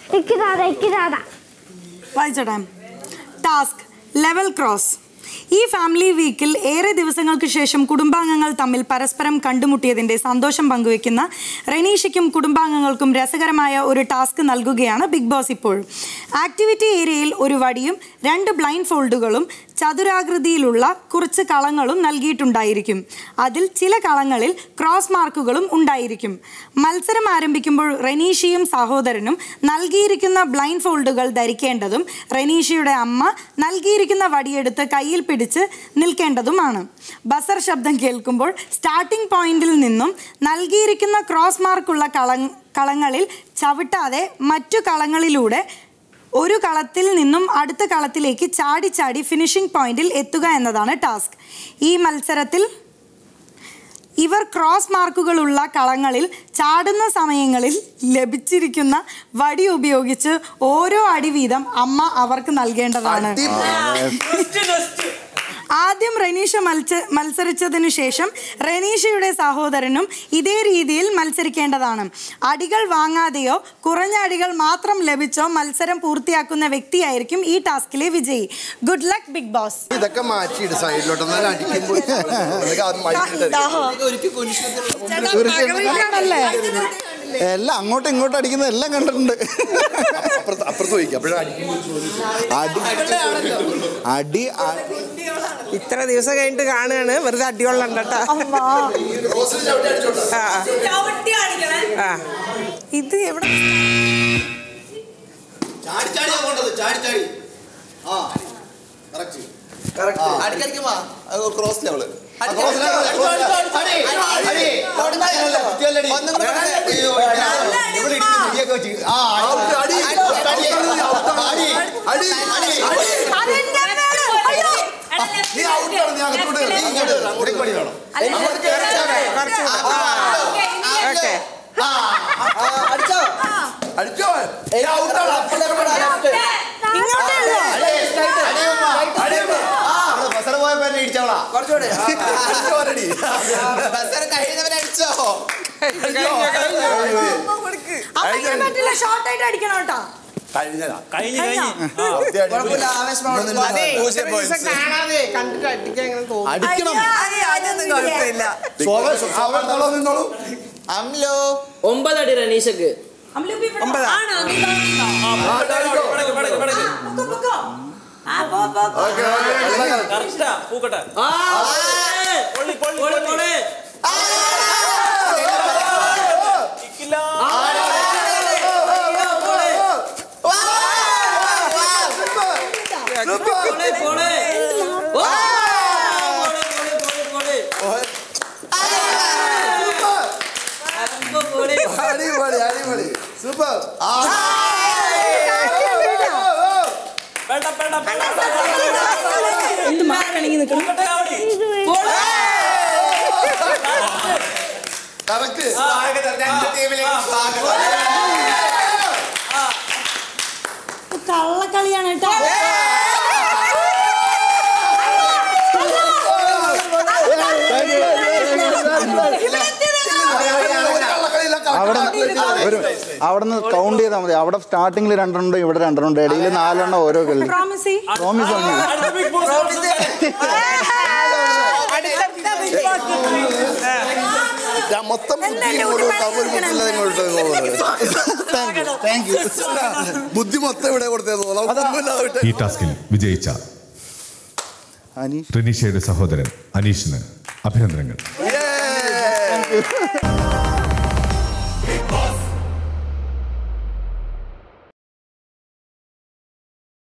ഇക്കിതാതാ ഇക്കിതാതാ വായിച്ചോട്ടെ task level cross ഈ ഫാമിലി വീക്കിൽ ഏറെ ദിവസങ്ങൾക്ക് ശേഷം കുടുംബാംഗങ്ങൾ തമ്മിൽ പരസ്പരം കണ്ടുമുട്ടിയതിന്റെ സന്തോഷം പങ്കുവെക്കുന്ന റെനീഷയ്ക്കും കുടുംബാംഗങ്ങൾക്കും രസകരമായ ഒരു ടാസ്ക് നൽകുകയാണ് ബിഗ് ബോസ് ഇപ്പോൾ ആക്ടിവിറ്റി ഏരിയയിൽ ഒരു വടിയും രണ്ട് ബ്ലൈൻഡ് ഫോൾഡുകളും ചതുരാകൃതിയിലുള്ള കുറച്ച് കളങ്ങളും നൽകിയിട്ടുണ്ടായിരിക്കും അതിൽ ചില കളങ്ങളിൽ ക്രോസ് മാർക്കുകളും ഉണ്ടായിരിക്കും മത്സരം ആരംഭിക്കുമ്പോൾ റെനീഷയും സഹോദരനും നൽകിയിരിക്കുന്ന ബ്ലൈൻഡ് ഫോൾഡുകൾ ധരിക്കേണ്ടതും റെനീഷയുടെ അമ്മ നൽകിയിരിക്കുന്ന വടിയെടുത്ത് കയ്യിൽ പിടിച്ച് നിൽക്കേണ്ടതുമാണ് ബസർ ശബ്ദം കേൾക്കുമ്പോൾ സ്റ്റാർട്ടിംഗ് പോയിന്റിൽ നിന്നും നൽകിയിരിക്കുന്ന ക്രോസ് മാർക്കുള്ള കള കളങ്ങളിൽ ചവിട്ടാതെ മറ്റു കളങ്ങളിലൂടെ ഒരു കളത്തിൽ നിന്നും അടുത്ത കളത്തിലേക്ക് ചാടി ചാടി ഫിനിഷിംഗ് പോയിന്റിൽ എത്തുക എന്നതാണ് ടാസ്ക് ഈ മത്സരത്തിൽ ഇവർ ക്രോസ് മാർക്കുകളുള്ള കളങ്ങളിൽ ചാടുന്ന സമയങ്ങളിൽ ലഭിച്ചിരിക്കുന്ന വടി ഉപയോഗിച്ച് ഓരോ അടി വീതം അമ്മ അവർക്ക് നൽകേണ്ടതാണ് ആദ്യം റെനീഷ മത്സ മത്സരിച്ചതിനു ശേഷം റെനീഷയുടെ സഹോദരനും ഇതേ രീതിയിൽ മത്സരിക്കേണ്ടതാണ് അടികൾ വാങ്ങാതെയോ കുറഞ്ഞ അടികൾ മാത്രം ലഭിച്ചോ മത്സരം പൂർത്തിയാക്കുന്ന വ്യക്തിയായിരിക്കും ഈ ടാസ്കിലെ വിജയി ഗുഡ് ലക്ക് ബിഗ് ബോസ് ഇതൊക്കെ മാറ്റിയിട്ട് സൈഡിലോട്ട് എന്നാലും അടിക്കുമ്പോൾ അതൊക്കെ അത് മടിച്ചിട്ട് എല്ലാം അങ്ങോട്ടും ഇങ്ങോട്ടും അടിക്കുന്നത് എല്ലാം കണ്ടിട്ടുണ്ട് അപ്പുറത്ത് അപ്പുറത്ത് പോയിക്കും അപ്പോഴും അടിക്കുമ്പോൾ അടി അടി അ- ഇത്ര ദിവസം കഴിഞ്ഞിട്ട് കാണുകയാണ് വെറുതെ അടികൊള്ളണ്ട കേട്ടോ ആ, ആ. ആ ഇത് എവിടെ ചാടി ചാടിയാ പോണ്ടത് ചാടി ചാടി ആ കറക്റ്റ് അടിക്കടിക്കുമ്പോ ക്രോസ് ലെവല് നീ ഔട്ടാണ് നീ അങ്ങോട്ട് നീ ഇങ്ങോട്ട് അങ്ങോട്ട് പണി വേണം കുറച്ച് ഓക്കെ അടിച്ചോ അടിച്ചോ നീ ഔട്ടാണ് ബസറ പോയപ്പോ എന്നെ ഇടിച്ചവളാ കുറച്ചുകൂടെ അടിച്ചോരടി ബസ്സറ് കഴിയുന്നവരെ അടിച്ചോ അങ്ങനെ പറ്റില്ല ഷോർട്ട് ആയിട്ട് അടിക്കണം കേട്ടോ കഴിഞ്ഞതാ കഴിഞ്ഞ് കഴിഞ്ഞ് കുഴപ്പമില്ല ആവേശമാണ് അതെ പൂജ്യം ഇത്ര ദിവസം points. കാണാതെ കണ്ടിട്ട് അടിക്കാൻ ഇങ്ങനെ തോന്നും അടിക്കണം അതൊന്നും കുഴപ്പമില്ല സ്വാഭാവിക സ്വാഭാവിക നിന്നോളൂ നിന്നോളൂ അമ്ലോ ഒമ്പതടി റനീഷക്ക് ഒമ്പതാ ഓക്കെ കറക്റ്റാ പൂക്കട്ടെ ആ, പൊള്ളി പൊള്ളി പോളെ, പൊള്ളി പോളെ. കിക്കില്ല പോളെ, പോളെ. ഓ, പോളെ, പോളെ, പോളെ, പോളെ. അമ്പ പോളെ. അടിപൊളി അടിപൊളി സൂപ്പർ വേണ്ട വേണ്ട വേണ്ട എന്ത് മാറണമെങ്കിൽ നിൽക്കണം പൂക്കട്ടെ ആവടി. കറക്റ്റ് കള്ളക്കളിയാണ് കേട്ടോ അവിടെ ഒരു അവിടെ നിന്ന് കൗണ്ട് ചെയ്താൽ മതി അവിടെ സ്റ്റാർട്ടിങ്ങിൽ രണ്ടെണ്ണം ഇവിടെ രണ്ടെണ്ണം ഉണ്ട് ഇടയിൽ നാലെണ്ണം ഓരോ കളി പ്രോമിസി പ്രോമിസ് ആണ് അടുത്ത ബിഗ് ബോസ് മൊത്തം ബുദ്ധി ഇങ്ങോട്ട് ഒരു ബുദ്ധിയില്ലാതെ ഇങ്ങോട്ട് പോകുന്നത് താങ്ക് യു ബുദ്ധി മൊത്തം ഇവിടെ കൊടുത്തേന്ന് ഒന്നുമില്ലാതെ വിട്ട് ഈ ടാസ്കിൽ വിജയിച്ച അനീഷ് റിനീഷയുടെ സഹോദരൻ അനീഷിന് അഭിനന്ദനങ്ങൾ Yeah.